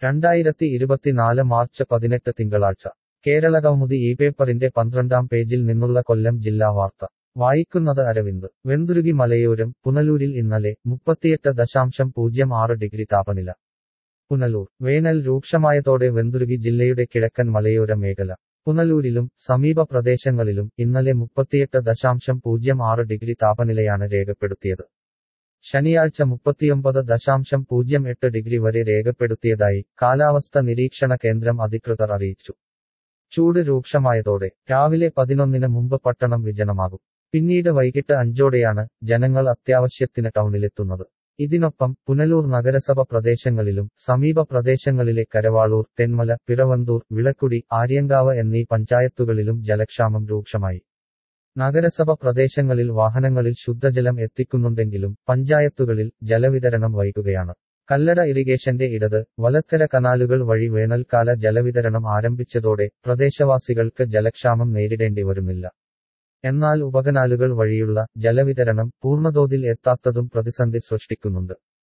രണ്ടായിരത്തി ഇരുപത്തിനാല് മാർച്ച് പതിനെട്ട് തിങ്കളാഴ്ച കേരള കൗമുദി ഈ പേപ്പറിന്റെ പന്ത്രണ്ടാം പേജിൽ നിന്നുള്ള കൊല്ലം ജില്ലാ വാർത്ത വായിക്കുന്നത് അരവിന്ദ് വെന്തുരുകി മലയോരം പുനലൂരിൽ ഇന്നലെ മുപ്പത്തിയെട്ട് ദശാംശം പൂജ്യം ആറ് ഡിഗ്രി താപനില പുനലൂർ വേനൽ രൂക്ഷമായതോടെ വെന്തുരുകി ജില്ലയുടെ കിഴക്കൻ മലയോര മേഖല പുനലൂരിലും സമീപ പ്രദേശങ്ങളിലും ഇന്നലെ മുപ്പത്തിയെട്ട് ദശാംശം പൂജ്യം ആറ് ഡിഗ്രി താപനിലയാണ് രേഖപ്പെടുത്തിയത് ശനിയാഴ്ച മുപ്പത്തിയൊമ്പത് ദശാംശം പൂജ്യം എട്ട് ഡിഗ്രി വരെ രേഖപ്പെടുത്തിയതായി കാലാവസ്ഥ നിരീക്ഷണ കേന്ദ്രം അധികൃതർ അറിയിച്ചു ചൂട് രൂക്ഷമായതോടെ രാവിലെ പതിനൊന്നിന് മുമ്പ് പട്ടണം വിജനമാകും പിന്നീട് വൈകിട്ട് അഞ്ചോടെയാണ് ജനങ്ങൾ അത്യാവശ്യത്തിന് ടൗണിലെത്തുന്നത് ഇതിനൊപ്പം പുനലൂർ നഗരസഭ പ്രദേശങ്ങളിലും സമീപ പ്രദേശങ്ങളിലെ കരവാളൂർ തെന്മല പിറവന്തൂർ വിളക്കുടി ആര്യങ്കാവ് എന്നീ പഞ്ചായത്തുകളിലും ജലക്ഷാമം രൂക്ഷമായി നഗരസഭ പ്രദേശങ്ങളിൽ വാഹനങ്ങളിൽ ശുദ്ധജലം എത്തിക്കുന്നുണ്ടെങ്കിലും പഞ്ചായത്തുകളിൽ ജലവിതരണം വൈകുകയാണ് കല്ലട ഇറിഗേഷന്റെ ഇടത് വലത്തര കനാലുകൾ വഴി വേനൽക്കാല ജലവിതരണം ആരംഭിച്ചതോടെ പ്രദേശവാസികൾക്ക് ജലക്ഷാമം നേരിടേണ്ടി വരുന്നില്ല എന്നാൽ ഉപകനാലുകൾ വഴിയുള്ള ജലവിതരണം പൂർണ്ണതോതിൽ എത്താത്തതും പ്രതിസന്ധി സൃഷ്ടിക്കുന്നുണ്ട്